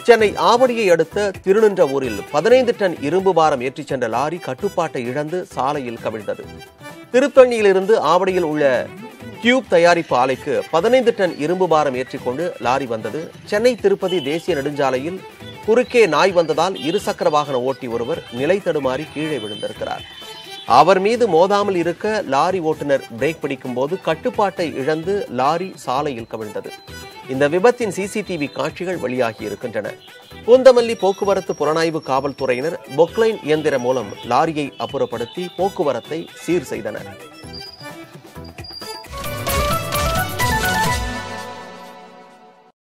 சென்னை ஆவடியை அடுத்த திருநின்றவூரில் பதினைந்து டன் இரும்பு பாரம் ஏற்றிச் சென்ற லாரி கட்டுப்பாட்டை இழந்து சாலையில் கவிழ்ந்தது திருத்தணியிலிருந்து ஆவடியில் உள்ள டியூப் தயாரிப்பு ஆலைக்கு பதினைந்து டன் இரும்பு பாரம் ஏற்றிக்கொண்டு லாரி வந்தது சென்னை திருப்பதி தேசிய நெடுஞ்சாலையில் குறுக்கே நாய் வந்ததால் இருசக்கர வாகன ஓட்டி ஒருவர் நிலை தடுமாறி கீழே விழுந்திருக்கிறார் அவர் மீது மோதாமல் இருக்க லாரி ஓட்டுநர் பிரேக் பிடிக்கும் போது கட்டுப்பாட்டை இழந்து லாரி சாலையில் கவிழ்ந்தது இந்த விபத்தின் சிசிடிவி காட்சிகள் வெளியாகி இருக்கின்றன பூந்தமல்லி போக்குவரத்து புலனாய்வு காவல்துறையினர் பொக்லைன் இயந்திரம் மூலம் லாரியை அப்புறப்படுத்தி போக்குவரத்தை சீர் செய்தனர்